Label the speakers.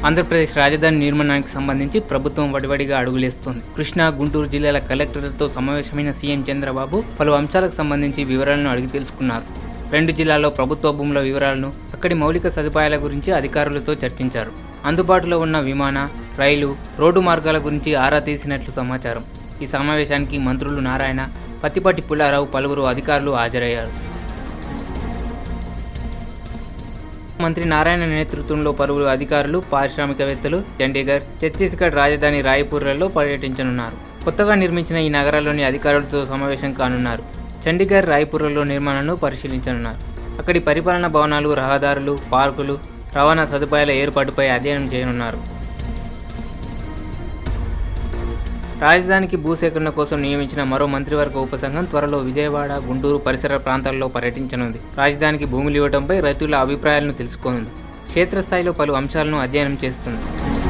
Speaker 1: ఆంధ్రప్రదేశ్ రాజధాని నిర్మాణానికి సంబంధించి ప్రభుత్వం వడివడిగా అడుగులేస్తోంది కృష్ణా గుంటూరు జిల్లాల కలెక్టర్లతో సమావేశమైన సీఎం చంద్రబాబు పలు అంశాలకు సంబంధించి వివరాలను అడిగి తెలుసుకున్నారు రెండు జిల్లాల్లో ప్రభుత్వ భూముల వివరాలను అక్కడి మౌలిక సదుపాయాల గురించి అధికారులతో చర్చించారు అందుబాటులో ఉన్న విమాన రైలు రోడ్డు మార్గాల గురించి ఆరా తీసినట్లు సమాచారం ఈ సమావేశానికి మంత్రులు నారాయణ పత్తిపాటి పుల్లారావు పలువురు అధికారులు హాజరయ్యారు మంత్రి నారాయణ నేతృత్వంలో పలువురు అధికారులు పారిశ్రామికవేత్తలు చండీగఢ్ ఛత్తీస్గఢ్ రాజధాని రాయ్పూర్లలో పర్యటించనున్నారు కొత్తగా నిర్మించిన ఈ నగరాల్లోని అధికారులతో సమావేశం కానున్నారు చండీగఢ్ రాయ్పూర్లలో నిర్మాణాలను పరిశీలించనున్నారు అక్కడి పరిపాలనా భవనాలు రహదారులు పార్కులు రవాణా సదుపాయాల ఏర్పాటుపై అధ్యయనం చేయనున్నారు రాజధానికి భూసేకరణ కోసం నియమించిన మరో మంత్రివర్గ ఉపసంఘం త్వరలో విజయవాడ గుంటూరు పరిసర ప్రాంతాల్లో పర్యటించనుంది రాజధానికి భూములు ఇవ్వడంపై రైతుల అభిప్రాయాలను తెలుసుకోనుంది క్షేత్రస్థాయిలో పలు అంశాలను అధ్యయనం చేస్తుంది